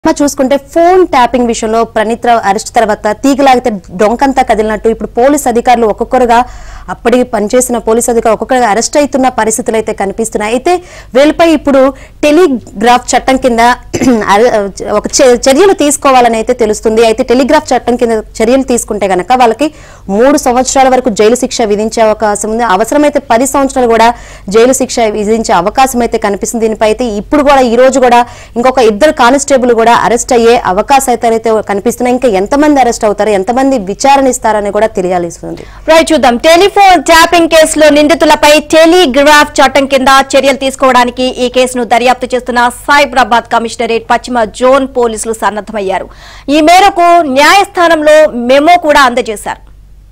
మా చూసుకుంటే phone tapping విషయంలో ప్రణీత్ రావు అరెస్ట్ తర్వాత తీగలాగితే డొంకంతా కదిలినట్టు ఇప్పుడు పోలీస్ అధికారులు ఒక్కొక్కరుగా అప్పటికి పనిచేసిన పోలీస్ అధికారులు ఒక్కొక్కరుగా అరెస్ట్ అవుతున్న పరిస్థితులు అయితే కనిపిస్తున్నాయి అయితే వీళ్ళపై ఇప్పుడు టెలిగ్రాఫ్ చట్టం కింద అరె- ఒక చే- చర్యలు తీసుకోవాలని అయితే తెలుస్తుంది అయితే టెలిగ్రాఫ్ చట్టం కింద చర్యలు తీసుకుంటే గనక వాళ్ళకి మూడు సంవత్సరాల వరకు జైలు శిక్ష విధించే అవకాశం ఉంది అవసరమైతే పది సంవత్సరాలు కూడా జైలు శిక్ష విధించే అవకాశం అయితే కనిపిస్తుంది దీనిపై అయితే ఇప్పుడు కూడా ఈ రోజు కూడా ఇంకొక ఇద్దరు కానిస్టేబుల్ కూడా అరెస్ట్ అయ్యే అవకాశాలు అయితే కనిపిస్తున్నాయి ఇంకా ఎంతమంది అరెస్ట్ అవుతారు ఎంతమంది విచారణ ఇస్తారని కూడా తెలియాల్సింది రైట్ చూద్దాం టెలిఫోన్ ట్యాపింగ్ కేసులో నిందితులపై టెలిగ్రాఫ్ చట్టం కింద చర్యలు తీసుకోవడానికి ఈ కేసును దర్యాప్తు చేస్తున్న సైబరాబాద్ కమిషనరేట్ పశ్చిమ జోన్ పోలీసులు సన్నద్దమయ్యారు ఈ మేరకు న్యాయస్థానంలో మెమో కూడా అందజేశారు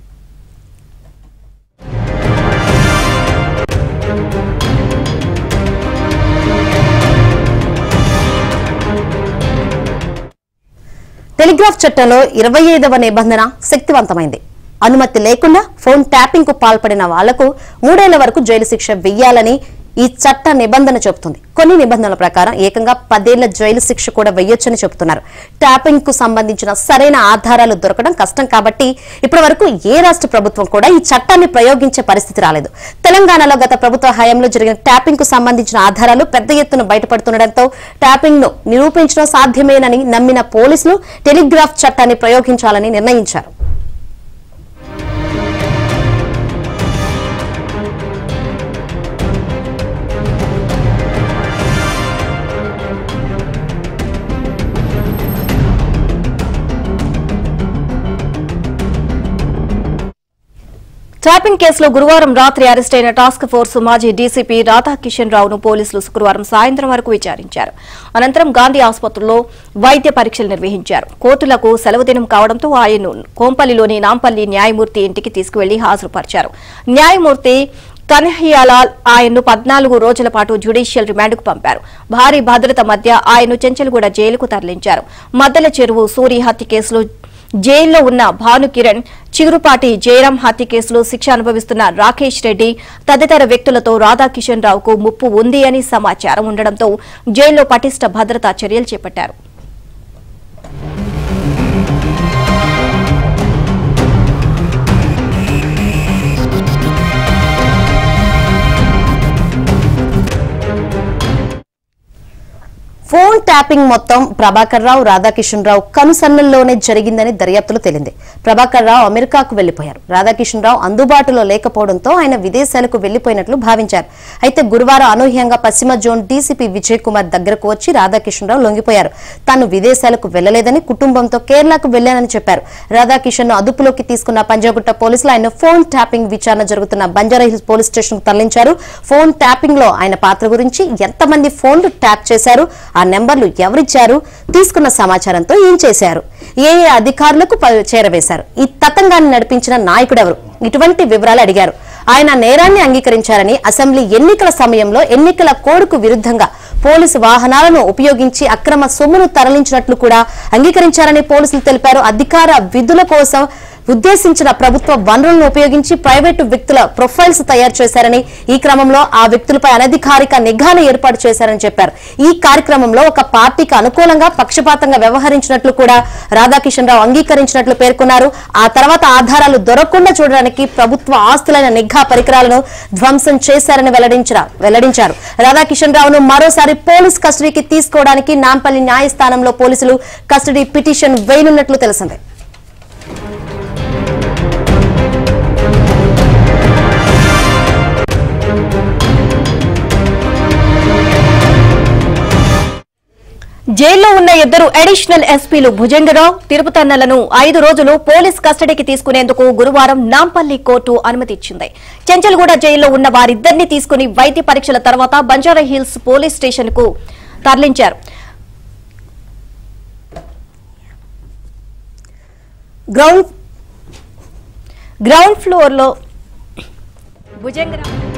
టెలిగ్రాఫ్ చట్టంలో ఇరవై ఐదవ నిబంధన శక్తివంతమైంది అనుమతి లేకుండా ఫోన్ ట్యాపింగ్ కు పాల్పడిన వాళ్లకు మూడేళ్ల వరకు జైలు శిక్ష వెయ్యాలని ఈ చట్ట నిబంధన చెబుతుంది కొన్ని నిబంధనల ప్రకారం ఏకంగా పదేళ్ల జైలు శిక్ష కూడా వెయ్యొచ్చని చెబుతున్నారు ట్యాపింగ్ కు సంబంధించిన సరైన ఆధారాలు దొరకడం కష్టం కాబట్టి ఇప్పటి వరకు ఏ రాష్ట్ర ప్రభుత్వం కూడా ఈ చట్టాన్ని ప్రయోగించే పరిస్థితి రాలేదు తెలంగాణలో గత ప్రభుత్వ హయాంలో జరిగిన ట్యాపింగ్ కు సంబంధించిన ఆధారాలు పెద్ద ఎత్తున బయటపడుతుండటంతో ట్యాపింగ్ ను నిరూపించడం సాధ్యమేనని నమ్మిన పోలీసులు టెలిగ్రాఫ్ చట్టాన్ని ప్రయోగించాలని నిర్ణయించారు ట్రాపింగ్ కేసులో గురువారం రాత్రి అరెస్ట్ అయిన టాస్క్ ఫోర్స్ మాజీ డీసీపీ రాధాకిషన్ రావును పోలీసులు శుక్రవారం సాయంత్రం వరకు విచారించారు అనంతరం గాంధీ ఆసుపత్రిలో వైద్య పరీక్షలు నిర్వహించారు కోర్టులకు సెలవు దినం కావడంతో ఆయన్ను కోంపల్లిలోని నాంపల్లి న్యాయమూర్తి ఇంటికి తీసుకువెళ్లి హాజరుపరిచారు న్యాయమూర్తి కన్హయ్యాలాల్ ఆయన్ను పద్నాలుగు రోజుల పాటు జ్యుడిషియల్ రిమాండ్కు పంపారు భారీ భద్రత మధ్య ఆయన్ను చెంచల్గూడ జైలుకు తరలించారు మద్దెల చెరువు సూరి హత్య కేసులో జైల్లో ఉన్న భానుకిరణ్ చిగురుపాటి జయరాం హత్య కేసులో శిక్ష అనుభవిస్తున్న రాకేష్ రెడ్డి తదితర వ్యక్తులతో రాధాకిషన్ రావుకు ముప్పు ఉంది అని సమాచారం ఉండడంతో జైల్లో పటిష్ట భద్రతా చర్యలు చేపట్టారు ఫోన్ ట్యాపింగ్ మొత్తం ప్రభాకర్ రావు రాధాకిషన్ రావు కనుసన్నల్లోనే జరిగిందని దర్యాప్తులో తేలింది ప్రభాకర్ రావు అమెరికాకు వెళ్లిపోయారు రాధాకిషన్ రావు అందుబాటులో లేకపోవడంతో ఆయన విదేశాలకు వెళ్లిపోయినట్లు భావించారు అయితే గురువారం అనూహ్యంగా పశ్చిమ జోన్ డీసీపీ విజయ్ కుమార్ దగ్గరకు వచ్చి రాధాకిషన్ రావు లొంగిపోయారు తాను విదేశాలకు వెళ్లలేదని కుటుంబంతో కేరళకు వెళ్లానని చెప్పారు రాధాకిషన్ ను అదుపులోకి తీసుకున్న పంజాగుట్ట పోలీసులు ఆయన ఫోన్ ట్యాపింగ్ విచారణ జరుగుతున్న బంజారాహిల్స్ పోలీస్ స్టేషన్ కు తరలించారు ఫోన్ ట్యాపింగ్ లో ఆయన పాత్ర గురించి ఎంతమంది ఫోన్లు ట్యాప్ చేశారు ఆ నెంబర్లు ఎవరిచ్చారు తీసుకున్న సమాచారంతో ఏం చేశారు ఏ ఏ అధికారులకు ప- చేరవేశారు ఈ తతంగాన్ని నడిపించిన నాయకుడెవరు ఇటువంటి వివరాలు అడిగారు ఆయన నేరాన్ని అంగీకరించారని అసెంబ్లీ ఎన్నికల సమయంలో ఎన్నికల కోడ్కు విరుద్ధంగా పోలీసు వాహనాలను ఉపయోగించి అక్రమ సొమ్మును తరలించినట్లు కూడా అంగీకరించారని పోలీసులు తెలిపారు అధికార విధుల కోసం ఉద్దేశించిన ప్రభుత్వ వనరులను ఉపయోగించి ప్రైవేటు వ్యక్తుల ప్రొఫైల్స్ తయారు చేశారని ఈ క్రమంలో ఆ వ్యక్తులపై అనధికారిక నిఘాను ఏర్పాటు చేశారని చెప్పారు ఈ కార్యక్రమంలో ఒక పార్టీకి అనుకూలంగా పక్షపాతంగా వ్యవహరించినట్లు కూడా రాధాకిషన్ రావు అంగీకరించినట్లు పేర్కొన్నారు ఆ తర్వాత ఆధారాలు దొరకకుండా చూడడానికి ప్రభుత్వ ఆస్తులైన నిఘా పరికరాలను ధ్వంసం చేశారని వెల్లడించారు వెల్లడించారు రాధాకిషన్ రావును మరోసారి పోలీస్ కస్టడీకి తీసుకోవడానికి నాంపల్లి న్యాయస్థానంలో పోలీసులు కస్టడీ పిటిషన్ వేయనున్నట్లు తెలిసింది జైల్లో ఉన్న ఇద్దరు అడిషనల్ ఎస్పీలు భుజంగరావు తిరుపతన్నలను ఐదు రోజులు పోలీస్ కస్టడీకి తీసుకునేందుకు గురువారం నాంపల్లి కోర్టు అనుమతి ఇచ్చింది చెంచల్గూడ జైల్లో ఉన్న వారిద్దరిని తీసుకుని వైద్య పరీక్షల తర్వాత బంజారా హిల్స్ పోలీస్ స్టేషన్ కు తరలించారు గ్రౌండ్ గ్రౌండ్ ఫ్లోర్ లో భుజంగరావు